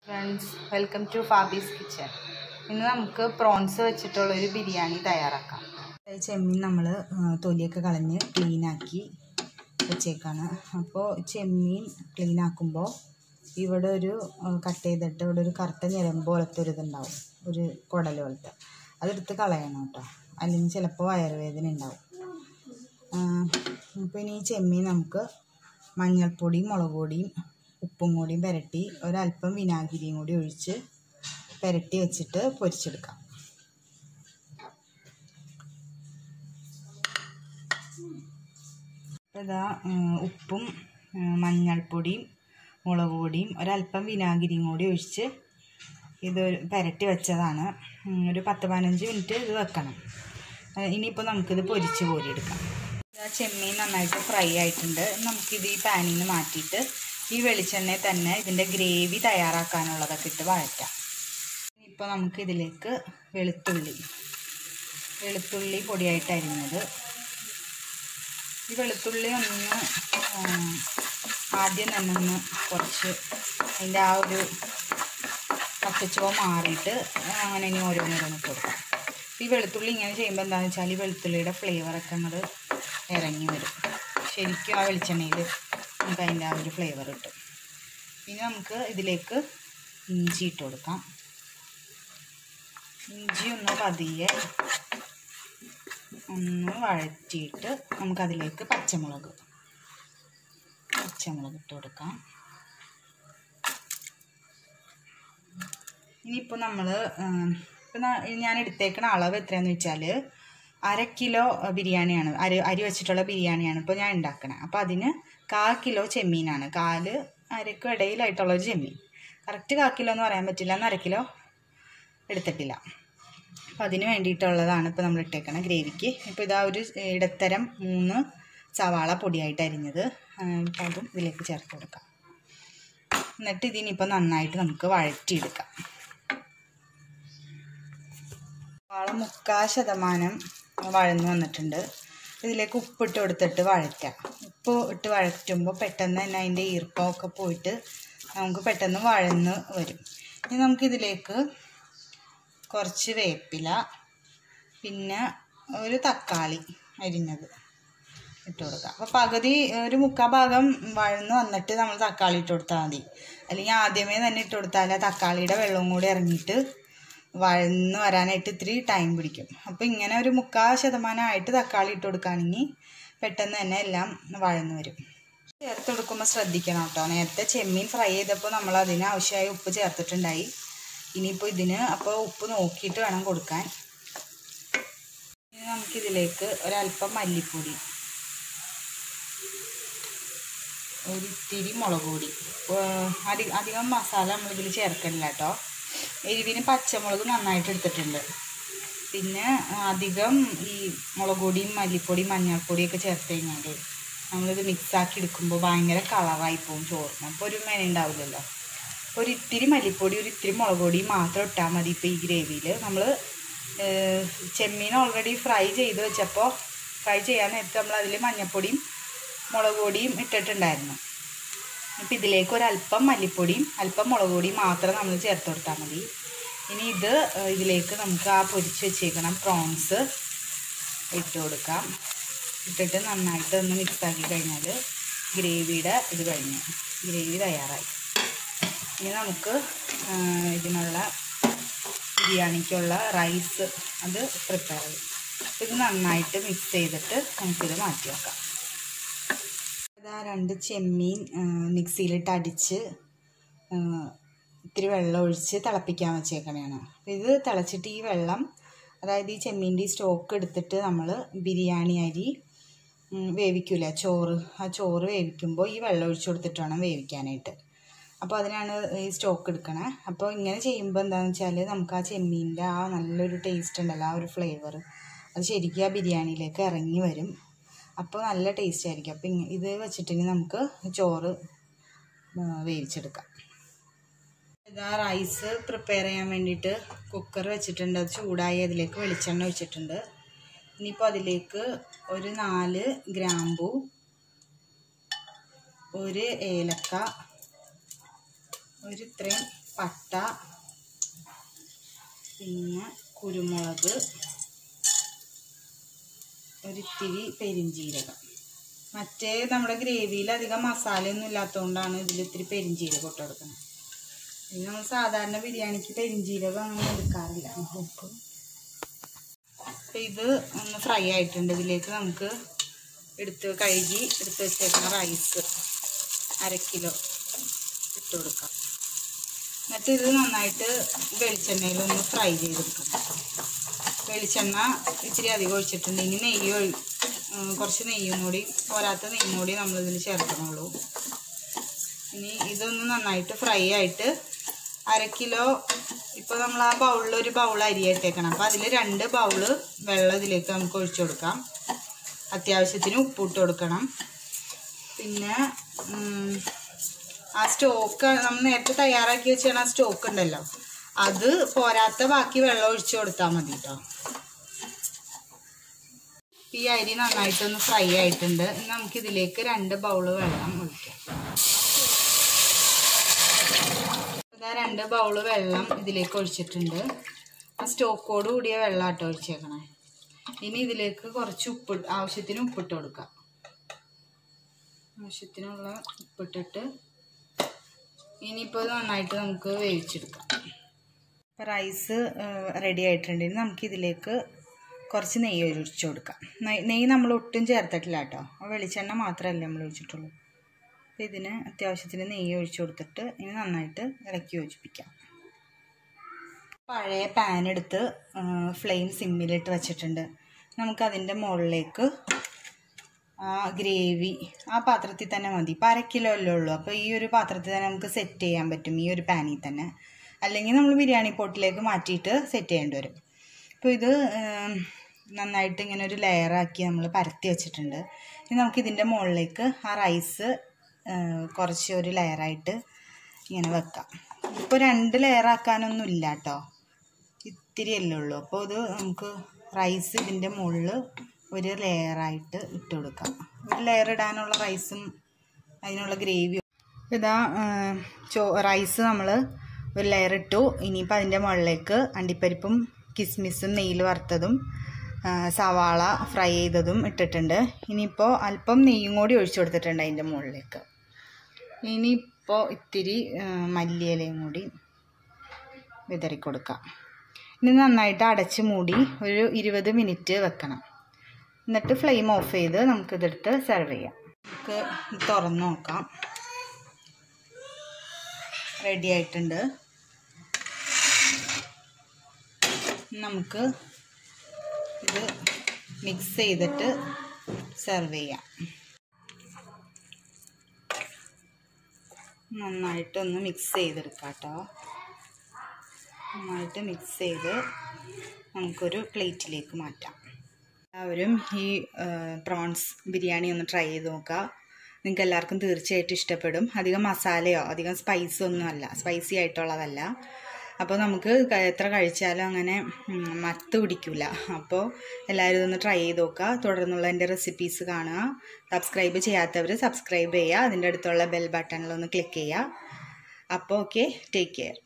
friends welcome to Fabi's kitchen ഇന്ന് നമുക്ക് prawns വെച്ചിട്ടുള്ളൊരു biryani തയ്യാറാക്കാം ഈ ചെമ്മീൻ നമ്മൾ തൊലിയൊക്കെ കളഞ്ഞ് ക്ലീനാക്കി വെച്ചേക്കാണ് അപ്പോൾ ചെമ്മീൻ ക്ലീൻ ആക്കുമ്പോൾ ഇവിടെ ഒരു കട്ട് ചെയ്തിട്ട് ഇവിടെ ഒരു കറുത്ത ഞരമ്പ് പോലത്തെ ഒരു ഇതുണ്ടാവും ഒരു കുടൽ പോലത്തെ അതെടുത്ത് കളയണം കേട്ടോ അല്ലെങ്കിൽ ചിലപ്പോൾ വയറുവേദന ഉണ്ടാവും അപ്പോൾ ഇനി ഈ ചെമ്മീൻ നമുക്ക് മഞ്ഞൾപ്പൊടിയും മുളക് പൊടിയും ഉപ്പും കൂടിയും പുരട്ടി ഒരല്പം വിനാഗിരിയും കൂടി ഒഴിച്ച് പുരട്ടി വെച്ചിട്ട് പൊരിച്ചെടുക്കാം ഇതാ ഉപ്പും മഞ്ഞൾപ്പൊടിയും മുളക് പൊടിയും ഒരല്പം വിനാഗിരിയും കൂടി ഒഴിച്ച് ഇത് പുരട്ടി വെച്ചതാണ് ഒരു പത്ത് പതിനഞ്ച് മിനിറ്റ് ഇത് വെക്കണം ഇനിയിപ്പോൾ നമുക്കിത് പൊരിച്ച് കോരിയെടുക്കാം ചെമ്മീൻ നന്നായിട്ട് ഫ്രൈ ആയിട്ടുണ്ട് നമുക്കിത് ഈ പാനിൽ നിന്ന് മാറ്റിയിട്ട് ഈ വെളിച്ചെണ്ണയിൽ തന്നെ ഇതിൻ്റെ ഗ്രേവി തയ്യാറാക്കാനുള്ളതൊക്കെ ഇട്ട് വഴറ്റാം ഇപ്പോൾ നമുക്ക് ഇതിലേക്ക് വെളുത്തുള്ളി വെളുത്തുള്ളി പൊടിയായിട്ട് അരിഞ്ഞത് ഈ വെളുത്തുള്ളി ഒന്ന് ആദ്യം തന്നെ ഒന്ന് കുറച്ച് അതിൻ്റെ ആ ഒരു പച്ചച്ചുവ മാറിയിട്ട് അങ്ങനെ ഇനി ഓരോന്നോരോന്ന് കൊടുക്കാം ഈ വെളുത്തുള്ളി ഇങ്ങനെ ചെയ്യുമ്പോൾ എന്താണെന്ന് വെച്ചാൽ ഈ വെളുത്തുള്ളിയുടെ ഫ്ലേവറൊക്കെ അങ്ങോട്ട് ഇറങ്ങി വരും ശരിക്കും ആ വെളിച്ചെണ്ണയിൽ നമുക്ക് അതിൻ്റെ ആ ഒരു ഫ്ലേവർ കിട്ടും പിന്നെ നമുക്ക് ഇതിലേക്ക് ഇഞ്ചി ഇട്ട് കൊടുക്കാം ഇഞ്ചി ഒന്ന് പതിയെ ഒന്ന് വഴറ്റിയിട്ട് നമുക്കതിലേക്ക് പച്ചമുളക് പച്ചമുളക് ഇട്ട് കൊടുക്കാം ഇനിയിപ്പോൾ നമ്മൾ ഇപ്പം ഞാൻ എടുത്തേക്കുന്ന അളവ് എത്രയാണെന്ന് വെച്ചാൽ അര കിലോ ബിരിയാണിയാണ് അരി അരി വെച്ചിട്ടുള്ള ബിരിയാണിയാണ് ഇപ്പോൾ ഞാൻ ഉണ്ടാക്കണത് അപ്പോൾ അതിന് കാൽ കിലോ ചെമ്മീനാണ് കാല് അരക്കും ഇടയിലായിട്ടുള്ളൊരു ചെമ്മീൻ കറക്റ്റ് കാൽ കിലോ എന്ന് പറയാൻ പറ്റില്ല എന്ന് അര കിലോ എടുത്തിട്ടില്ല അപ്പോൾ അതിന് വേണ്ടിയിട്ടുള്ളതാണ് ഇപ്പോൾ നമ്മൾ ഇട്ടേക്കണം ഗ്രേവിക്ക് ഇപ്പോൾ ഇതാ ഒരു ഇടത്തരം മൂന്ന് സവാള പൊടിയായിട്ട് അരിഞ്ഞത് അപ്പോൾ അതും ഇതിലേക്ക് ചേർത്ത് കൊടുക്കാം എന്നിട്ട് ഇതിനിപ്പോൾ നന്നായിട്ട് നമുക്ക് വഴറ്റിയെടുക്കാം സവാള മുക്കാൽ ശതമാനം വഴന്ന് വന്നിട്ടുണ്ട് ഇതിലേക്ക് ഉപ്പിട്ട് കൊടുത്തിട്ട് വഴറ്റാം ഉപ്പ് ഇട്ട് വഴറ്റുമ്പോൾ പെട്ടെന്ന് തന്നെ അതിൻ്റെ ഈർപ്പമൊക്കെ പോയിട്ട് നമുക്ക് പെട്ടെന്ന് വഴന്ന് വരും ഇനി നമുക്കിതിലേക്ക് കുറച്ച് വേപ്പില പിന്നെ ഒരു തക്കാളി അരിഞ്ഞത് ഇട്ട് കൊടുക്കുക അപ്പോൾ പകുതി ഒരു മുക്കാൽ ഭാഗം വഴന്ന് വന്നിട്ട് നമ്മൾ തക്കാളി ഇട്ട് കൊടുത്താൽ മതി അല്ലെങ്കിൽ ആദ്യമേ തന്നെ ഇട്ട് കൊടുത്താൽ തക്കാളിയുടെ വെള്ളവും കൂടി ഇറങ്ങിയിട്ട് വഴന്ന് വരാനായിട്ട് ഇത്തിരി ടൈം പിടിക്കും അപ്പോൾ ഇങ്ങനെ ഒരു മുക്കാൽ ശതമാനമായിട്ട് തക്കാളി ഇട്ട് കൊടുക്കുകയാണെങ്കിൽ പെട്ടെന്ന് തന്നെ എല്ലാം വഴന്ന് വരും ചേർത്ത് കൊടുക്കുമ്പോൾ ശ്രദ്ധിക്കണം കേട്ടോ നേരത്തെ ചെമ്മീൻ ഫ്രൈ ചെയ്തപ്പോൾ നമ്മൾ അതിന് ആവശ്യമായ ഉപ്പ് ചേർത്തിട്ടുണ്ടായി ഇനിയിപ്പോൾ ഇതിന് അപ്പോൾ ഉപ്പ് നോക്കിയിട്ട് വേണം കൊടുക്കാൻ ഇനി നമുക്കിതിലേക്ക് ഒരല്പം മല്ലിപ്പൊടി ഒരിത്തിരി മുളക് പൊടി അധികം അധികം മസാല നമ്മളിതിൽ ചേർക്കണില്ല കേട്ടോ എരിവിന് പച്ചമുളക് നന്നായിട്ട് എടുത്തിട്ടുണ്ട് പിന്നെ അധികം ഈ മുളക് പൊടിയും മല്ലിപ്പൊടിയും മഞ്ഞൾപ്പൊടിയൊക്കെ ചേർത്ത് കഴിഞ്ഞാൽ നമ്മളിത് മിക്സാക്കി എടുക്കുമ്പോൾ ഭയങ്കര കളറായി പോകും ചോറിന് അപ്പോൾ ഒരു മെന ഉണ്ടാവില്ലല്ലോ ഒരു ഇത്തിരി മല്ലിപ്പൊടി ഒരു ഇത്തിരി മുളക് പൊടി മാത്രം ഇട്ടാൽ മതി ഇപ്പോൾ ഈ ഗ്രേവിയിൽ നമ്മൾ ചെമ്മീൻ ഓൾറെഡി ഫ്രൈ ചെയ്ത് വെച്ചപ്പോൾ ഫ്രൈ ചെയ്യാൻ നേരത്തെ നമ്മൾ അതിൽ മഞ്ഞൾപ്പൊടിയും മുളക് പൊടിയും ഇട്ടിട്ടുണ്ടായിരുന്നു ഇപ്പം ഇതിലേക്ക് ഒരല്പം മല്ലിപ്പൊടിയും അല്പം മുളക് പൊടിയും മാത്രം നമ്മൾ ചേർത്ത് കൊടുത്താൽ മതി ഇനി ഇത് ഇതിലേക്ക് നമുക്ക് ആ പൊരിച്ച് വെച്ചേക്കണം പ്രോൺസ് ഇട്ട് കൊടുക്കാം ഇട്ടിട്ട് നന്നായിട്ട് ഒന്ന് മിക്സാക്കി കഴിഞ്ഞാൽ ഗ്രേവിയുടെ ഇത് കഴിഞ്ഞു ഗ്രേവി തയ്യാറായി ഇനി നമുക്ക് ഇതിനുള്ള ബിരിയാണിക്കുള്ള റൈസ് അത് പ്രിപ്പയർ ചെയ്യും ഇത് നന്നായിട്ട് മിക്സ് ചെയ്തിട്ട് നമുക്കിത് മാറ്റി വെക്കാം ഇതാ രണ്ട് ചെമ്മീൻ മിക്സിയിലിട്ട് അടിച്ച് ഇത്തിരി വെള്ളം ഒഴിച്ച് തിളപ്പിക്കാൻ വെച്ചേക്കണതാണ് ഇത് തിളച്ചിട്ട് ഈ വെള്ളം അതായത് ഈ ചെമ്മീൻ്റെ ഈ സ്റ്റോക്ക് എടുത്തിട്ട് നമ്മൾ ബിരിയാണി അരി വേവിക്കില്ല ചോറ് ആ ചോറ് വേവിക്കുമ്പോൾ ഈ വെള്ളം ഒഴിച്ച് കൊടുത്തിട്ട് വേണം വേവിക്കാനായിട്ട് അപ്പോൾ അതിനാണ് ഈ സ്റ്റോക്ക് എടുക്കണേ അപ്പോൾ ഇങ്ങനെ ചെയ്യുമ്പോൾ എന്താണെന്ന് വെച്ചാൽ നമുക്ക് ആ ചെമ്മീൻ്റെ ആ നല്ലൊരു ടേസ്റ്റ് ഉണ്ടല്ലോ ആ ഒരു ഫ്ലേവർ അത് ശരിക്കും ആ ബിരിയാണിയിലേക്ക് ഇറങ്ങി വരും അപ്പോൾ നല്ല ടേസ്റ്റ് ആയിരിക്കും അപ്പോൾ ഇത് വെച്ചിട്ട് നമുക്ക് ചോറ് വേവിച്ചെടുക്കാം ഇതാ റൈസ് പ്രിപ്പയർ ചെയ്യാൻ വേണ്ടിയിട്ട് കുക്കർ വെച്ചിട്ടുണ്ട് അത് ചൂടായി അതിലേക്ക് വെളിച്ചെണ്ണ ഒഴിച്ചിട്ടുണ്ട് ഇനിയിപ്പോൾ അതിലേക്ക് ഒരു നാല് ഗ്രാമ്പു ഒരു ഏലക്ക ഒരു ഇത്രയും പട്ട പിന്നെ കുരുമുളക് ഒരിത്തിരി പെരിഞ്ജീരകം മറ്റേ നമ്മുടെ ഗ്രേവിയിൽ അധികം മസാലയൊന്നും ഇല്ലാത്തതുകൊണ്ടാണ് ഇതിൽ ഇത്തിരി പെരിഞ്ജീരകം ഇട്ട് കൊടുക്കുന്നത് ഇത് നമ്മൾ സാധാരണ ബിരിയാണിക്ക് പെരിഞ്ജീരകം അങ്ങനെ എടുക്കാറില്ല ഉപ്പ് അപ്പം ഇത് ഒന്ന് ഫ്രൈ ആയിട്ടുണ്ട് ഇതിലേക്ക് നമുക്ക് എടുത്ത് കഴുകി എടുത്ത് വെച്ചേക്കുന്ന റൈസ് അര കിലോ ഇട്ട് കൊടുക്കാം എന്നിട്ട് ഇത് നന്നായിട്ട് വെളിച്ചെണ്ണയിലൊന്ന് ഫ്രൈ ചെയ്തെടുക്കാം വെളിച്ചെണ്ണ ഇച്ചിരി അധികം ഒഴിച്ചിട്ടുണ്ട് ഇനി നെയ്യ് ഒഴി ഉം, കുറച്ച് നെയ്യും കൂടി പോരാത്ത നെയ്യും കൂടി നമ്മളിതിൽ ചേർക്കണുള്ളൂ ഇനി ഇതൊന്ന് നന്നായിട്ട് ഫ്രൈ ആയിട്ട് അര കിലോ ഇപ്പോൾ നമ്മൾ ആ ബൗളിൽ ഒരു ബൗൾ അരി ഇട്ടേക്കണം അപ്പോൾ അതിൽ രണ്ട് ബൗള് വെള്ളം ഇതിലേക്ക് നമുക്ക് ഒഴിച്ചു കൊടുക്കാം അത്യാവശ്യത്തിന് ഉപ്പിട്ട് കൊടുക്കണം പിന്നെ ഉം, ആ സ്റ്റോക്ക് നമ്മൾ നേരത്തെ തയ്യാറാക്കി വെച്ചാൽ ആ സ്റ്റോക്ക് ഉണ്ടല്ലോ അത് പോരാത്ത ബാക്കി വെള്ളം ഒഴിച്ചു കൊടുത്താൽ മതി കേട്ടോ ഈ അരി നന്നായിട്ടൊന്ന് ഫ്രൈ ആയിട്ടുണ്ട് ഇനി നമുക്കിതിലേക്ക് രണ്ട് ബൗള് വെള്ളം ഒഴിക്കാം ഇതാ രണ്ട് ബൗള് വെള്ളം ഇതിലേക്ക് ഒഴിച്ചിട്ടുണ്ട് ആ സ്റ്റോക്കോട് കൂടിയ വെള്ളം ആട്ടോ ഒഴിച്ചേക്കണേ ഇനി ഇതിലേക്ക് കുറച്ച് ഉപ്പ് ആവശ്യത്തിന് ഉപ്പിട്ട് കൊടുക്കാം ആവശ്യത്തിനുള്ള ഉപ്പിട്ടിട്ട് ഇനിയിപ്പോൾ ഇത് നന്നായിട്ട് നമുക്ക് വേവിച്ചെടുക്കാം ഇപ്പോൾ റൈസ് റെഡി ആയിട്ടുണ്ട് ഇനി നമുക്കിതിലേക്ക് കുറച്ച് നെയ്യ് ഒഴിച്ചു കൊടുക്കാം നെയ് നെയ്യ് നമ്മൾ ഒട്ടും ചേർത്തിട്ടില്ല കേട്ടോ ആ വെളിച്ചെണ്ണ മാത്രമല്ല നമ്മൾ ഒഴിച്ചിട്ടുള്ളൂ അപ്പോൾ ഇതിന് അത്യാവശ്യത്തിന് നെയ്യ് ഒഴിച്ചു കൊടുത്തിട്ട് ഇനി നന്നായിട്ട് ഇളക്കി യോജിപ്പിക്കാം പഴയ പാൻ എടുത്ത് ഫ്ലെയിം സിമ്മിലിട്ട് വെച്ചിട്ടുണ്ട് നമുക്കതിൻ്റെ മുകളിലേക്ക് ആ ഗ്രേവി ആ പാത്രത്തിൽ തന്നെ മതി ഇപ്പം അര കിലോ അല്ലേ ഉള്ളൂ അപ്പോൾ ഈ ഒരു പാത്രത്തിൽ തന്നെ നമുക്ക് സെറ്റ് ചെയ്യാൻ പറ്റും ഈ ഒരു പാനിൽ തന്നെ അല്ലെങ്കിൽ നമ്മൾ ബിരിയാണി പോട്ടിലേക്ക് മാറ്റിയിട്ട് സെറ്റ് ചെയ്യേണ്ടി വരും അപ്പോൾ ഇത് ഉം, നന്നായിട്ട് ഇങ്ങനെ ഒരു ലെയറാക്കി നമ്മൾ പരത്തി വെച്ചിട്ടുണ്ട് ഇനി നമുക്ക് ഇതിൻ്റെ മുകളിലേക്ക് ആ റൈസ് കുറച്ച് ഒരു ലെയറായിട്ട് ഇങ്ങനെ വെക്കാം ഇപ്പോൾ രണ്ട് ലെയറാക്കാനൊന്നും ഇല്ല കേട്ടോ ഇത്തിരി അല്ലേ ഉള്ളൂ അപ്പോൾ ഇത് നമുക്ക് റൈസ് ഇതിൻ്റെ മുകളിൽ ഒരു ലെയറായിട്ട് ഇട്ട് കൊടുക്കാം ഒരു ലെയർ ഇടാനുള്ള റൈസും അതിനുള്ള ഗ്രേവിയും ഇതാ ആ, ചോ റൈസ് നമ്മൾ ഒരു ലെയർ ഇട്ടു ഇനിയിപ്പോൾ അതിൻ്റെ മുകളിലേക്ക് അണ്ടിപ്പരിപ്പും കിസ്മിസും നെയ്യിൽ വറുത്തതും ആ, സവാള ഫ്രൈ ചെയ്തതും ഇട്ടിട്ടുണ്ട് ഇനിയിപ്പോൾ അല്പം നെയ്യും കൂടി ഒഴിച്ചു കൊടുത്തിട്ടുണ്ട് അതിൻ്റെ മുകളിലേക്ക് ഇനിയിപ്പോൾ ഇത്തിരി ആ, മല്ലിയിലയും കൂടി വിതറി കൊടുക്കാം ഇനി നന്നായിട്ട് അടച്ച് മൂടി ഒരു ഇരുപത് മിനിറ്റ് വെക്കണം എന്നിട്ട് ഫ്ലെയിം ഓഫ് ചെയ്ത് നമുക്കിതെടുത്ത് സെർവ് ചെയ്യാം നമുക്ക് ഇത് തുറന്ന് നോക്കാം റെഡി ആയിട്ടുണ്ട് നമുക്ക് ഇത് മിക്സ് ചെയ്തിട്ട് സെർവ് ചെയ്യാം നന്നായിട്ടൊന്ന് മിക്സ് ചെയ്തെടുക്കാം കേട്ടോ നന്നായിട്ട് മിക്സ് ചെയ്ത് നമുക്കൊരു പ്ലേറ്റിലേക്ക് മാറ്റാം എല്ലാവരും ഈ പ്രോൺസ് ബിരിയാണി ഒന്ന് ട്രൈ ചെയ്ത് നോക്കുക നിങ്ങൾക്ക് എല്ലാവർക്കും തീർച്ചയായിട്ടും ഇഷ്ടപ്പെടും അധികം മസാലയോ അധികം സ്പൈസോ ഒന്നും അല്ല സ്പൈസി ആയിട്ടുള്ളതല്ല അപ്പോൾ നമുക്ക് ക- എത്ര കഴിച്ചാലും അങ്ങനെ ഉം, മത്ത് പിടിക്കില്ല അപ്പോൾ എല്ലാവരും ഇതൊന്ന് ട്രൈ ചെയ്ത് നോക്കുക തുടർന്നുള്ള എൻ്റെ റെസിപ്പീസ് കാണുക സബ്സ്ക്രൈബ് ചെയ്യാത്തവർ സബ്സ്ക്രൈബ് ചെയ്യുക അതിൻ്റെ അടുത്തുള്ള ബെൽ ബട്ടണിലൊന്ന് ക്ലിക്ക് ചെയ്യുക അപ്പോൾ ഓക്കെ ടേക്ക് കെയർ